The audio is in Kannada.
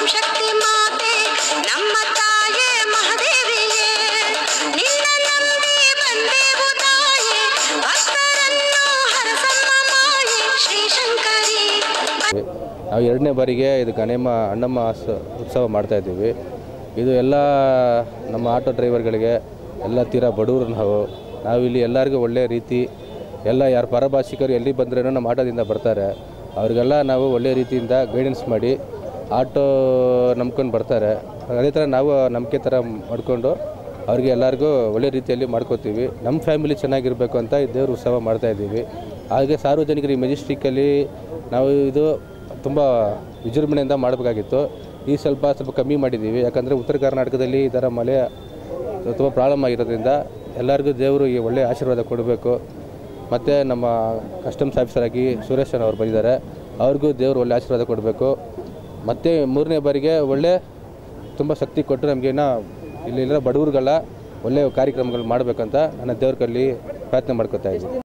ಶಕ್ತಿ ಮಾತೆ ನಮ್ಮ ತಾಯೇ ಮಹಾದೇವಿಯೇ ನಿನ್ನ ನಂಬಿ ಬಂದೆವು ತಾಯೇ ಭಕ್ತರನ್ನು ಹರಸಮ್ಮ ಮಾಯೆ ಶ್ರೀ ಶಂಕರಿ ನಾವು ಎರಡನೇ ಬಾರಿಗೆ ಇದು ಗಣೇಮ ಅಣ್ಣಮ್ಮ ಸ- ಉತ್ಸವ ಮಾಡ್ತಾ ಇದ್ದೀವಿ ಇದು ಎಲ್ಲ ನಮ್ಮ ಆಟೋ ಡ್ರೈವರ್ಗಳಿಗೆ ಎಲ್ಲ ತೀರಾ ಬಡವರು ನಾವು ನಾವಿಲ್ಲಿ ಎಲ್ಲರಿಗೂ ಒಳ್ಳೆಯ ರೀತಿ ಎಲ್ಲ ಯಾರು ಪರಭಾಷಿಕರು ಎಲ್ಲಿ ಬಂದ್ರೂ ನಮ್ಮ ಆಟೋದಿಂದ ಬರ್ತಾರೆ ಅವ್ರಿಗೆಲ್ಲ ನಾವು ಒಳ್ಳೆಯ ರೀತಿಯಿಂದ ಗೈಡೆನ್ಸ್ ಮಾಡಿ ಆಟೋ ನಂಬ್ಕೊಂಡು ಬರ್ತಾರೆ ಅದೇ ಥರ ನಾವು ನಂಬಿಕೆ ಥರ ಮಾಡ್ಕೊಂಡು ಅವ್ರಿಗೆ ಎಲ್ಲರಿಗೂ ಒಳ್ಳೆ ರೀತಿಯಲ್ಲಿ ಮಾಡ್ಕೋತೀವಿ ನಮ್ಮ ಫ್ಯಾಮಿಲಿ ಚೆನ್ನಾಗಿರಬೇಕು ಅಂತ ಈ ದೇವ್ರ ಉತ್ಸವ ಮಾಡ್ತಾ ಇದ್ದೀವಿ ಹಾಗೆ ಸಾರ್ವಜನಿಕರು ಈ ಮೆಜೆಸ್ಟಿಕ್ಕಲ್ಲಿ ನಾವು ಇದು ತುಂಬ ವಿಜೃಂಭಣೆಯಿಂದ ಮಾಡಬೇಕಾಗಿತ್ತು ಈ ಸ್ವಲ್ಪ ಸ್ವಲ್ಪ ಕಮ್ಮಿ ಮಾಡಿದ್ದೀವಿ ಯಾಕಂದರೆ ಉತ್ತರ ಕರ್ನಾಟಕದಲ್ಲಿ ಈ ಥರ ಮಳೆ ತುಂಬ ಪ್ರಾಬ್ಲಮ್ ಆಗಿರೋದ್ರಿಂದ ಎಲ್ಲರಿಗೂ ದೇವರು ಈ ಒಳ್ಳೆಯ ಆಶೀರ್ವಾದ ಕೊಡಬೇಕು ಮತ್ತು ನಮ್ಮ ಕಸ್ಟಮ್ಸ್ ಆಫೀಸರ್ ಆಗಿ ಸುರೇಶ್ ಅವ್ರು ಬಂದಿದ್ದಾರೆ ಅವ್ರಿಗೂ ದೇವರು ಒಳ್ಳೆ ಆಶೀರ್ವಾದ ಕೊಡಬೇಕು ಮತ್ತು ಮೂರನೇ ಬಾರಿಗೆ ಒಳ್ಳೆ ತುಂಬ ಶಕ್ತಿ ಕೊಟ್ಟು ನಮಗೇನ ಇಲ್ಲಿರೋ ಬಡವ್ರಿಗೆಲ್ಲ ಒಳ್ಳೆಯ ಕಾರ್ಯಕ್ರಮಗಳು ಮಾಡಬೇಕಂತ ನನ್ನ ದೇವ್ರ ಕಲ್ಲಿ ಪ್ರಾರ್ಥನೆ ಮಾಡ್ಕೊತಾ ಇದ್ದೀನಿ